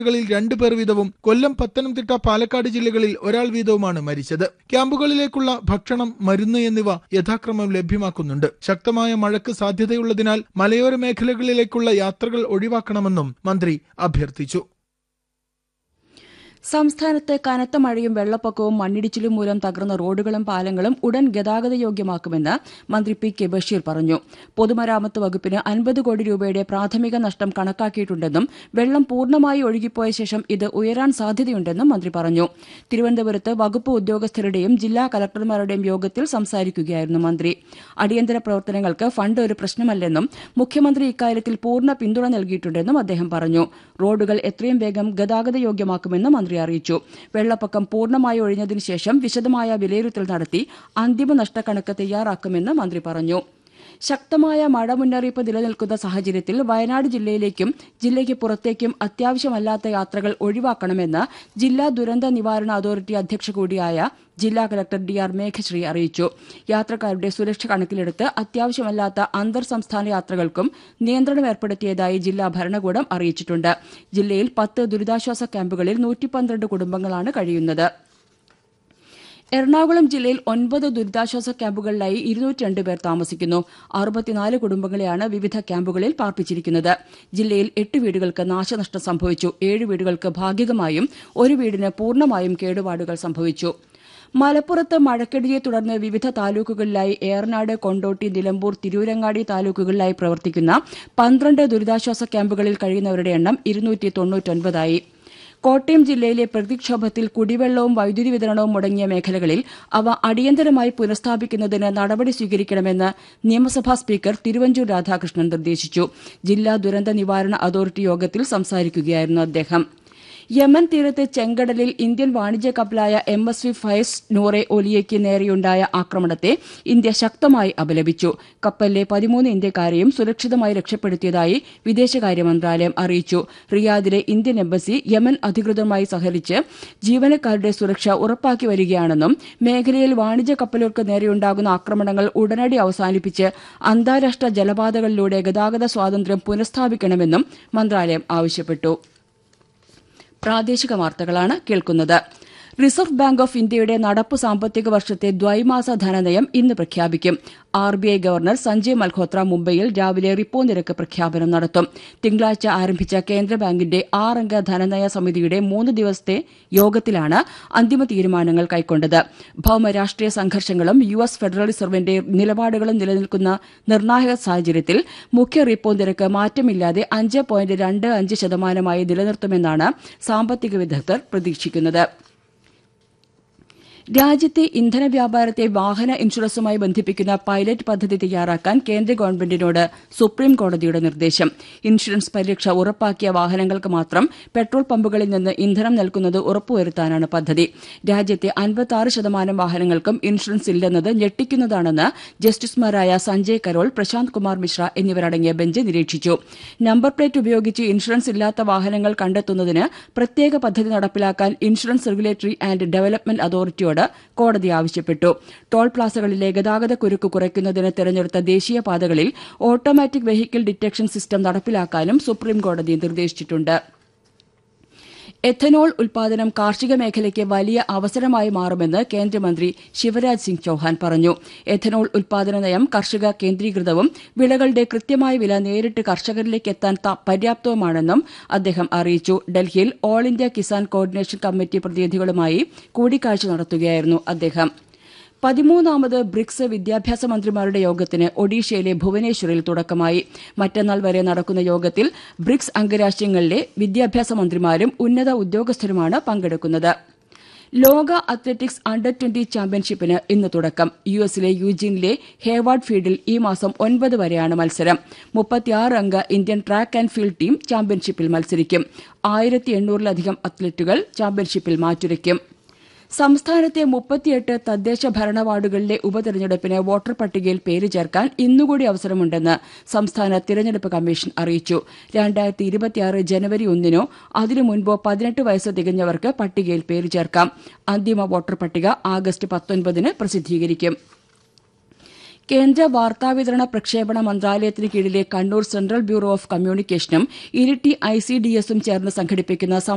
കളിൽ രണ്ടു പേർ വീതവും കൊല്ലം പത്തനംതിട്ട പാലക്കാട് ജില്ലകളിൽ ഒരാൾ വീതവുമാണ് മരിച്ചത് ക്യാമ്പുകളിലേക്കുള്ള ഭക്ഷണം മരുന്ന് എന്നിവ യഥാക്രമം ലഭ്യമാക്കുന്നുണ്ട് ശക്തമായ മഴയ്ക്ക് സാധ്യതയുള്ളതിനാൽ മലയോര മേഖലകളിലേക്കുള്ള യാത്രകൾ ഒഴിവാക്കണമെന്നും മന്ത്രി അഭ്യർത്ഥിച്ചു സംസ്ഥാനത്ത് കനത്ത മഴയും വെള്ളപ്പൊക്കവും മണ്ണിടിച്ചിലും മൂലം തകർന്ന റോഡുകളും പാലങ്ങളും ഉടൻ ഗതാഗതയോഗ്യമാക്കുമെന്ന് മന്ത്രി പി കെ ബഷീർ പറഞ്ഞു പൊതുമരാമത്ത് വകുപ്പിന് അൻപത് കോടി രൂപയുടെ പ്രാഥമിക നഷ്ടം കണക്കാക്കിയിട്ടുണ്ടെന്നും വെള്ളം പൂർണ്ണമായി ഒഴുകിപ്പോയ ശേഷം ഇത് ഉയരാൻ സാധ്യതയുണ്ടെന്നും മന്ത്രി പറഞ്ഞു തിരുവനന്തപുരത്ത് വകുപ്പ് ഉദ്യോഗസ്ഥരുടെയും ജില്ലാ കലക്ടർമാരുടെയും യോഗത്തിൽ സംസാരിക്കുകയായിരുന്നു മന്ത്രി അടിയന്തര പ്രവർത്തനങ്ങൾക്ക് ഫണ്ട് ഒരു പ്രശ്നമല്ലെന്നും മുഖ്യമന്ത്രി ഇക്കാര്യത്തിൽ പൂർണ്ണ പിന്തുണ നൽകിയിട്ടുണ്ടെന്നും അദ്ദേഹം പറഞ്ഞു റോഡുകൾ എത്രയും വേഗം ഗതാഗതയോഗ്യമാക്കുമെന്ന് മന്ത്രി അറിയിച്ചു വെള്ളപ്പൊക്കം പൂർണ്ണമായി ഒഴിഞ്ഞതിനു ശേഷം വിശദമായ വിലയിരുത്തൽ നടത്തി അന്തിമ നഷ്ടക്കണക്ക് തയ്യാറാക്കുമെന്ന് മന്ത്രി പറഞ്ഞു ശക്തമായ മഴ മുന്നറിയിപ്പ് നിലനിൽക്കുന്ന സാഹചര്യത്തിൽ വയനാട് ജില്ലയിലേക്കും ജില്ലയ്ക്ക് പുറത്തേക്കും അത്യാവശ്യമല്ലാത്ത യാത്രകൾ ഒഴിവാക്കണമെന്ന് ജില്ലാ ദുരന്ത നിവാരണ അതോറിറ്റി അധ്യക്ഷ കൂടിയായ ജില്ലാ കലക്ടർ ഡി ആർ മേഘശ്രീ അറിയിച്ചു യാത്രക്കാരുടെ സുരക്ഷ കണക്കിലെടുത്ത് അത്യാവശ്യമല്ലാത്ത അന്തർ സംസ്ഥാന യാത്രകൾക്കും നിയന്ത്രണം ഏർപ്പെടുത്തിയതായി ജില്ലാ ഭരണകൂടം അറിയിച്ചിട്ടുണ്ട് ജില്ലയിൽ പത്ത് ദുരിതാശ്വാസ ക്യാമ്പുകളിൽ നൂറ്റിപ്പന്ത്രണ്ട് കുടുംബങ്ങളാണ് കഴിയുന്നത് എറണാകുളം ജില്ലയിൽ ഒൻപത് ദുരിതാശ്വാസ ക്യാമ്പുകളിലായി ഇരുന്നൂറ്റിരണ്ട് പേർ താമസിക്കുന്നു അറുപത്തിനാല് കുടുംബങ്ങളെയാണ് വിവിധ ക്യാമ്പുകളിൽ പാർപ്പിച്ചിരിക്കുന്നത് ജില്ലയിൽ എട്ട് വീടുകൾക്ക് നാശനഷ്ടം സംഭവിച്ചു ഏഴ് വീടുകൾക്ക് ഭാഗികമായും ഒരു വീടിന് പൂർണ്ണമായും കേടുപാടുകൾ സംഭവിച്ചു മലപ്പുറത്ത് മഴക്കെടുതിയെ തുടർന്ന് വിവിധ താലൂക്കുകളിലായി ഏറനാട് കൊണ്ടോട്ടി നിലമ്പൂർ തിരൂരങ്ങാടി താലൂക്കുകളിലായി പ്രവർത്തിക്കുന്ന പന്ത്രണ്ട് ദുരിതാശ്വാസ ക്യാമ്പുകളിൽ കഴിയുന്നവരുടെ എണ്ണം ഇരുന്നൂറ്റി തൊണ്ണൂറ്റൊൻപതായി കോട്ടയം ജില്ലയിലെ പ്രകൃതിക്ഷോഭത്തിൽ കുടിവെള്ളവും വൈദ്യുതി വിതരണവും മുടങ്ങിയ മേഖലകളിൽ അവ അടിയന്തരമായി പുനഃസ്ഥാപിക്കുന്നതിന് നടപടി സ്വീകരിക്കണമെന്ന് നിയമസഭാ സ്പീക്കർ തിരുവഞ്ചൂർ രാധാകൃഷ്ണൻ നിർദ്ദേശിച്ചു ജില്ലാ ദുരന്ത നിവാരണ അതോറിറ്റി യോഗത്തിൽ സംസാരിക്കുകയായിരുന്നു അദ്ദേഹം യമൻ തീരത്ത് ചെങ്കടലിൽ ഇന്ത്യൻ വാണിജ്യ കപ്പലായ എം എസ് വി ഫയസ് നൂറെ ഒലിയയ്ക്ക് നേരെയുണ്ടായ ആക്രമണത്തെ ഇന്ത്യ ശക്തമായി അപലപിച്ചു കപ്പലിലെ പതിമൂന്ന് ഇന്ത്യക്കാരെയും സുരക്ഷിതമായി രക്ഷപ്പെടുത്തിയതായി വിദേശകാര്യ മന്ത്രാലയം അറിയിച്ചു റിയാദിലെ ഇന്ത്യൻ എംബസി യമൻ അധികൃതരുമായി സഹകരിച്ച് ജീവനക്കാരുടെ സുരക്ഷ ഉറപ്പാക്കി വരികയാണെന്നും മേഖലയിൽ വാണിജ്യ കപ്പലുകൾക്ക് നേരെയുണ്ടാകുന്ന ആക്രമണങ്ങൾ ഉടനടി അവസാനിപ്പിച്ച് അന്താരാഷ്ട്ര ജലപാതകളിലൂടെ ഗതാഗത സ്വാതന്ത്ര്യം പുനഃസ്ഥാപിക്കണമെന്നും മന്ത്രാലയം ആവശ്യപ്പെട്ടു പ്രാദേശിക വാർത്തകളാണ് കേൾക്കുന്നത് റിസർവ് ബാങ്ക് ഓഫ് ഇന്ത്യയുടെ നടപ്പു സാമ്പത്തിക വർഷത്തെ ദ്വൈമാസ ധനനയം ഇന്ന് പ്രഖ്യാപിക്കും R B I governor Sanjay Malhotra മുംബൈയിൽ രാവിലെ റിപ്പോ നിരക്ക് പ്രഖ്യാപനം നടത്തും തിങ്കളാഴ്ച ആരംഭിച്ച കേന്ദ്ര ബാങ്കിന്റെ ആറംഗ ധനനയ സമിതിയുടെ മൂന്ന് ദിവസത്തെ യോഗത്തിലാണ് അന്തിമ തീരുമാനങ്ങൾ കൈക്കൊണ്ടത് ഭൌമ രാഷ്ട്രീയ സംഘർഷങ്ങളും യു എസ് ഫെഡറൽ റിസർവിന്റെ നിലപാടുകളും നിലനിൽക്കുന്ന നിർണായക സാഹചര്യത്തിൽ മുഖ്യ റിപ്പോ നിരക്ക് മാറ്റമില്ലാതെ അഞ്ച് പോയിന്റ് രണ്ട് അഞ്ച് ശതമാനമായി നിലനിർത്തുമെന്നാണ് സാമ്പത്തിക വിദഗ്ധർ പ്രതീക്ഷിക്കുന്നത് രാജ്യത്തെ ഇന്ധന വ്യാപാരത്തെ വാഹന ഇൻഷുറൻസുമായി ബന്ധിപ്പിക്കുന്ന പൈലറ്റ് പദ്ധതി തയ്യാറാക്കാൻ കേന്ദ്ര ഗവൺമെന്റിനോട് സുപ്രീം കോടതിയുടെ നിർദ്ദേശം ഇൻഷുറൻസ് പരിരക്ഷ ഉറപ്പാക്കിയ വാഹനങ്ങൾക്ക് മാത്രം പെട്രോൾ പമ്പുകളിൽ നിന്ന് ഇന്ധനം നൽകുന്നത് ഉറപ്പുവരുത്താനാണ് പദ്ധതി രാജ്യത്തെ അൻപത്തി ശതമാനം വാഹനങ്ങൾക്കും ഇൻഷുറൻസ് ഇല്ലെന്നത് ഞെട്ടിക്കുന്നതാണെന്ന് ജസ്റ്റിസുമാരായ സഞ്ജയ് കരോൾ പ്രശാന്ത് കുമാർ മിശ്ര എന്നിവരടങ്ങിയ ബെഞ്ച് നിരീക്ഷിച്ചു നമ്പർ പ്ലേറ്റ് ഉപയോഗിച്ച് ഇൻഷുറൻസ് ഇല്ലാത്ത വാഹനങ്ങൾ കണ്ടെത്തുന്നതിന് പ്രത്യേക പദ്ധതി നടപ്പിലാക്കാൻ ഇൻഷുറൻസ് റെഗുലേറ്ററി ആൻഡ് ഡെവലപ്മെന്റ് അതോറിറ്റിയോട് കോടതി ആവശ്യപ്പെട്ടു ടോൾ പ്ലാസകളിലെ ഗതാഗത കുരുക്ക് കുറയ്ക്കുന്നതിന് തെരഞ്ഞെടുത്ത ദേശീയപാതകളിൽ ഓട്ടോമാറ്റിക് വെഹിക്കിൾ ഡിറ്റക്ഷൻ സിസ്റ്റം നടപ്പിലാക്കാനും സുപ്രീംകോടതി നിർദ്ദേശിച്ചിട്ടുണ്ട് എഥനോൾ ഉൽപാദനം കാർഷിക മേഖലയ്ക്ക് വലിയ അവസരമായി മാറുമെന്ന് കേന്ദ്രമന്ത്രി ശിവരാജ് സിംഗ് ചൌഹാൻ പറഞ്ഞു എഥനോൾ ഉൽപാദന നയം കർഷക കേന്ദ്രീകൃതവും വിളകളുടെ കൃത്യമായ വില നേരിട്ട് കർഷകരിലേക്ക് എത്താൻ പര്യാപ്തവുമാണെന്നും അദ്ദേഹം അറിയിച്ചു ഡൽഹിയിൽ all India Kisan coordination committee പ്രതിനിധികളുമായി കൂടിക്കാഴ്ച നടത്തുകയായിരുന്നു അദ്ദേഹം പതിമൂന്നാമത് ബ്രിക്സ് വിദ്യാഭ്യാസ മന്ത്രിമാരുടെ യോഗത്തിന് ഒഡീഷയിലെ ഭുവനേശ്വറിൽ തുടക്കമായി മറ്റന്നാൾ വരെ നടക്കുന്ന യോഗത്തിൽ ബ്രിക്സ് അംഗരാജ്യങ്ങളിലെ വിദ്യാഭ്യാസ മന്ത്രിമാരും ഉന്നത ഉദ്യോഗസ്ഥരുമാണ് പങ്കെടുക്കുന്നത് ലോക അത്ലറ്റിക്സ് അണ്ടർ ട്വന്റി ചാമ്പ്യൻഷിപ്പിന് ഇന്ന് തുടക്കം യു എസിലെ യുജീനിലെ ഹേവാർഡ് ഫീൽഡിൽ ഈ മാസം ഒൻപത് വരെയാണ് മത്സരം മുപ്പത്തിയാറ് അംഗ Indian track and field team ചാമ്പ്യൻഷിപ്പിൽ മത്സരിക്കും ആയിരത്തി എണ്ണൂറിലധികം അത്ലറ്റുകൾ ചാമ്പ്യൻഷിപ്പിൽ മാറ്റുരയ്ക്കും സംസ്ഥാനത്തെ മുപ്പത്തിയെട്ട് തദ്ദേശ ഭരണ വാർഡുകളിലെ ഉപതെരഞ്ഞെടുപ്പിന് വോട്ടർ പട്ടികയിൽ പേര് ചേർക്കാൻ ഇന്നുകൂടി അവസരമുണ്ടെന്ന് സംസ്ഥാന തിരഞ്ഞെടുപ്പ് കമ്മീഷൻ അറിയിച്ചു രണ്ടായിരത്തി ഇരുപത്തിയാറ് ജനുവരി ഒന്നിനോ അതിനു മുൻപോ പതിനെട്ട് വയസ്സ് തികഞ്ഞവർക്ക് പട്ടികയിൽ പേര് ചേർക്കാം അന്തിമ വോട്ടർ പട്ടിക ആഗസ്റ്റ് പത്തൊൻപതിന് പ്രസിദ്ധീകരിക്കും കേന്ദ്ര വാർത്താവിതരണ പ്രക്ഷേപണ മന്ത്രാലയത്തിന് കീഴിലെ കണ്ണൂർ സെൻട്രൽ ബ്യൂറോ ഓഫ് കമ്മ്യൂണിക്കേഷനും ഇരിട്ടി ഐ സി ഡി എസും ചേർന്ന് സംഘടിപ്പിക്കുന്ന